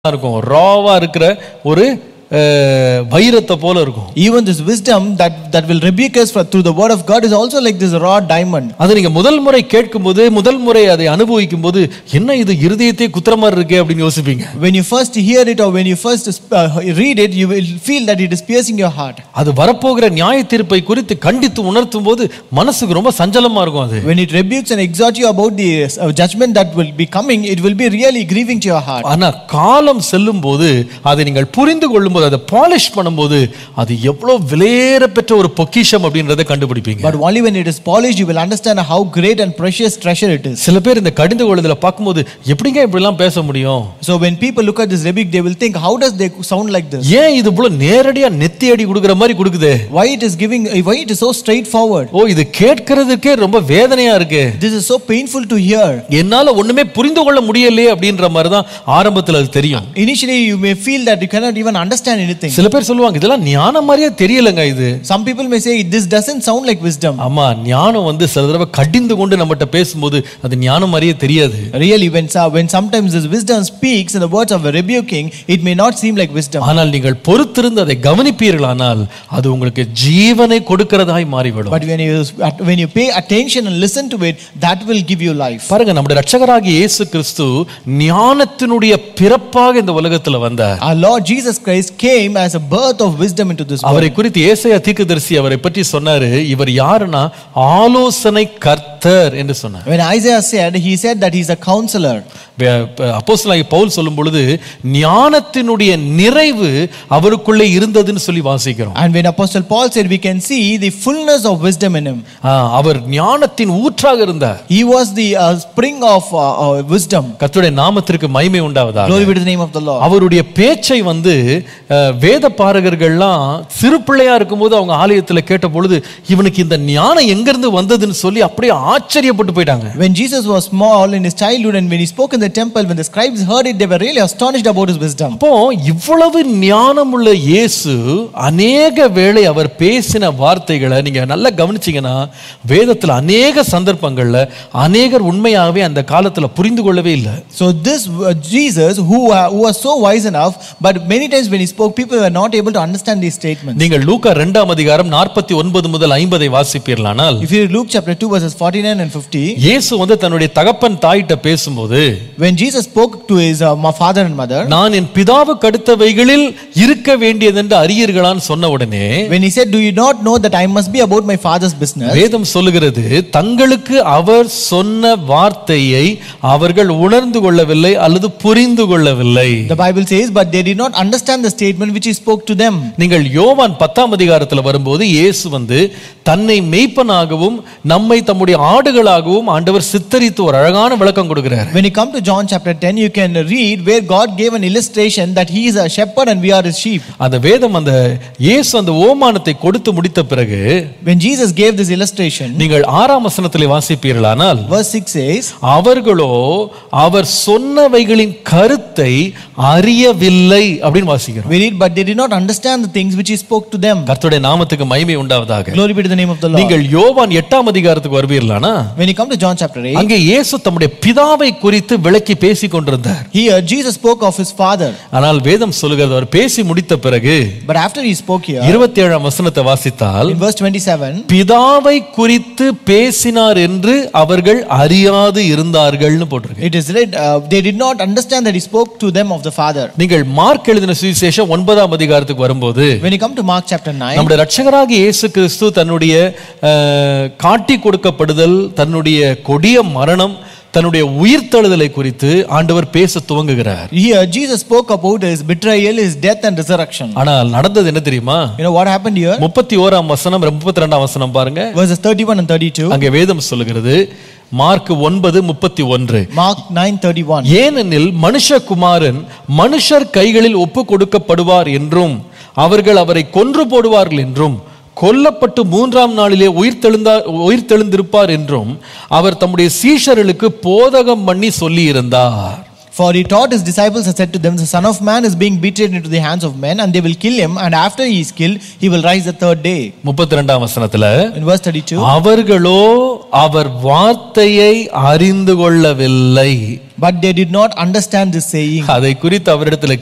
இருக்கும் ராவா இருக்கிற ஒரு அஹ், வைரத்தை போல இருக்கும் Even this wisdom that, that will rebuke us for, through the word of God is also like this raw diamond. அது நீங்க முதல் முறை கேட்கும்போது முதல் முறை அதை அனுபவிக்கும் போது என்ன இது இருதயத்தை குத்துற மாதிரி இருக்கே அப்படின்னு யோசிப்பீங்க When you first hear it or when you first uh, read it, you will feel that it is piercing your heart. அது வரப்போகிற நியாய தீர்ப்பை குறித்து கண்டித்து உணர்த்தும் போது மனசுக்கு ரொம்ப சஞ்சலமா இருக்கும் அது When it rebukes and exhorts you about the uh, judgment that will be coming, it will be really grieving to your heart. ஆனா காலம் செல்லும் போது அதை நீங்கள் புரிந்து கொள்ளும்போது அதை பாலிஷ் பண்ணும்போது அது எவ்வளவு விலையேற பெற்ற ஒரு பொக்கிஷம் அப்படின்றத கண்டுபிடிப்பீங்க But only when it is polished, you will understand how great and precious treasure it is. சில பேர் இந்த கடிந்து கொள்ளுதல பார்க்கும்போது எப்படிங்க இப்படிலாம் பேச முடியும் So when people look at this rebuke, they will think, how does they sound like this? ஏன் இது போல நேரடியா நெத்தி அடி கொடுக்குற மாதிரி கொடுக்குதே Why it is giving, why it is so straightforward? ஓ இது கேட்கறதுக்கே ரொம்ப வேதனையா இருக்கு This is so painful to hear. என்னால ஒண்ணுமே புரிந்து கொள்ள முடியலையே அப்படின்ற மாதிரி தான் ஆரம்பத்துல அது தெரியும் Initially, you may feel that you cannot even understand anything. சில பேர் சொல்லுவாங்க இதெல்லாம் ஞானம் மாதிரியே தெரியலங்க இது Some people may say, this doesn't sound like wisdom. ஆமா ஞானம் வந்து சில தடவை கடிந்து கொண்டு நம்மகிட்ட பேசும்போது அது ஞானம் மாதிரியே தெரியாது Really, when, so- when sometimes this wisdom speaks in the words of a rebuking, it may not seem like wisdom. ஆனால் நீங்கள் பொறுத்திருந்து அதை கவனிப்பீர்களானால் அது உங்களுக்கு ஜீவனை கொடுக்கிறதாய் மாறிவிடும் But when you, when you pay attention and listen to it, that will give you life. பாருங்க நம்முடைய ரட்சகராகிய இயேசு கிறிஸ்து ஞானத்தினுடைய பிறப்பாக இந்த உலகத்துல வந்தார் Our Lord Jesus Christ came as a birth of wisdom into this world. அவரை குறித்து ஏசாயா தீர்க்கதரிசி அவரை பற்றி சொன்னாரு இவர் யாருன்னா ஆலோசனை கர்த்தர் என்று சொன்னார் When Isaiah said, he said that he's a counselor. அப்போஸ்தலனாகிய பவுல் சொல்லும் பொழுது ஞானத்தினுடைய நிறைவு அவருக்குள்ளே இருந்ததுன்னு சொல்லி வாசிக்கிறோம் And when Apostle Paul said, we can see the fullness of wisdom in him. ஆ, அவர் ஞானத்தின் ஊற்றாக இருந்தார் He was the uh, spring of uh, uh, wisdom. கர்த்தருடைய நாமத்திற்கு மகிமை உண்டாவதாக Glory be to the name of the Lord. அவருடைய பேச்சை வந்து அஹ், வேத பாரகர்கள்லாம் சிறு பிள்ளையா இருக்கும்போது அவங்க ஆலயத்தில் கேட்ட பொழுது இவனுக்கு இந்த ஞானம் எங்கிருந்து வந்ததுன்னு சொல்லி அப்படியே ஆச்சரியப்பட்டு போயிட்டாங்க When Jesus was small in his childhood and when he spoke in the temple, when the scribes heard it, they were really astonished about his wisdom. அப்போ இவ்வளவு ஞானமுள்ள இயேசு அநேக வேளை அவர் பேசின வார்த்தைகளை நீங்க நல்லா கவனிச்சீங்கன்னா வேதத்துல அநேக சந்தர்ப்பங்கள்ல அநேகர் உண்மையாகவே அந்த காலத்துல புரிந்து கொள்ளவே இல்லை So this uh, Jesus, who, uh, who was so wise enough, but many times when he spoke, people were not able to understand these statements. நீங்கள் லூக்கா ரெண்டாம் அதிகாரம் நாற்பத்தி ஒன்பது முதல் ஐம்பதை வாசிப்பீர்களானால் If you read Luke chapter 2 verses 49 and 50, இயேசு வந்து தன்னுடைய தகப்பன் தாயிட்ட பேசும்போது when Jesus spoke to his uh, ma- father and mother, நான் என் பிதாவுக்கு அடுத்தவைகளில் இருக்க வேண்டியதென்று அறியீர்களான்னு சொன்ன உடனே when he said, Do you not know that I must be about my father's business? வேதம் சொல்லுகிறது தங்களுக்கு அவர் சொன்ன வார்த்தையை அவர்கள் உணர்ந்து கொள்ளவில்லை அல்லது புரிந்து கொள்ளவில்லை The Bible says, But they did not understand the statement which he spoke to them. நீங்கள் யோவான் பத்தாம் அதிகாரத்தில் வரும்போது இயேசு வந்து தன்னை மெய்ப்பனாகவும் நம்மை தம்முடைய ஆடுகளாகவும் ஆண்டவர் சித்தரித்து ஒரு அழகான விளக்கம் கொடுக்கிறார் When you come to John chapter 10, you can read where God gave an illustration that he is a shepherd and we are his sheep. அந்த வேதம் அந்த இயேசு அந்த ஓமானத்தை கொடுத்து முடித்த பிறகு When Jesus gave this illustration, நீங்கள் ஆறாம் வசனத்திலே வாசிப்பீர்களானால் verse 6 says, அவர்களோ அவர் சொன்னவைகளின் கருத்தை அறியவில்லை அப்படின்னு வாசிக்கிறோம் We read, but they did not understand the things which he spoke to them. கர்த்தருடைய நாமத்துக்கு மகிமை உண்டாவதாக Glory be to the name of the Lord. நீங்கள் யோவான் எட்டாம் அதிகாரத்துக்கு வருவீர்களானா When you come to John chapter 8, அங்கே இயேசு தம்முடைய பிதாவை குறித்து விளக்கி பேசிக் கொண்டிருந்தார் here Jesus spoke of his father. ஆனால் வேதம் சொல்லுகிறது அவர் பேசி முடித்த பிறகு But after he spoke here, இருபத்தி ஏழாம் வசனத்தை வாசித்தால் in verse 27, பிதாவை குறித்து பேசினார் என்று அவர்கள் அறியாது இருந்தார்கள்னு போட்டிருக்கு it is read, uh, they did not understand that he spoke to them of the father. நீங்கள் மார்க் எழுதின சுவிசேஷம் ஒன்பதாம் அதிகாரத்துக்கு வரும்போது When you come to Mark chapter 9, நம்முடைய ரட்சகராகிய இயேசு கிறிஸ்து தன்னுடைய அஹ், காட்டி கொடுக்கப்படுதல் தன்னுடைய கொடிய மரணம் தன்னுடைய உயிர்த்தெழுதலை குறித்து ஆண்டவர் பேச துவங்குகிறார் here Jesus spoke about his betrayal, his death and resurrection. ஆனால் நடந்தது என்ன தெரியுமா You know what happened here? முப்பத்தி ஓராம் வசனம் முப்பத்தி ரெண்டாம் வசனம் பாருங்க Verses 31 and 32. அங்கே வேதம் சொல்லுகிறது மார்க் ஒன்பது முப்பத்தி ஒன்று Mark 9:31. ஏனெனில் மனுஷகுமாரன் மனுஷர் கைகளில் ஒப்பு கொடுக்கப்படுவார் என்றும் அவர்கள் அவரை கொன்று போடுவார்கள் என்றும் கொல்லப்பட்டு மூன்றாம் நாளிலே உயிர்த்தெழுந்தா உயிர்த்தெழுந்திருப்பார் என்றும் அவர் தம்முடைய சீஷர்களுக்கு போதகம் பண்ணி சொல்லி இருந்தார் For he taught his disciples and said to them, The Son of Man is being betrayed into the hands of men, and they will kill him, and after he is killed, he will rise the third day. முப்பத்தி ரெண்டாம் வசனத்துல In verse 32, அவர்களோ அவர் வார்த்தையை அறிந்து கொள்ளவில்லை but they did not understand this saying. அதை குறித்து அவரிடத்துல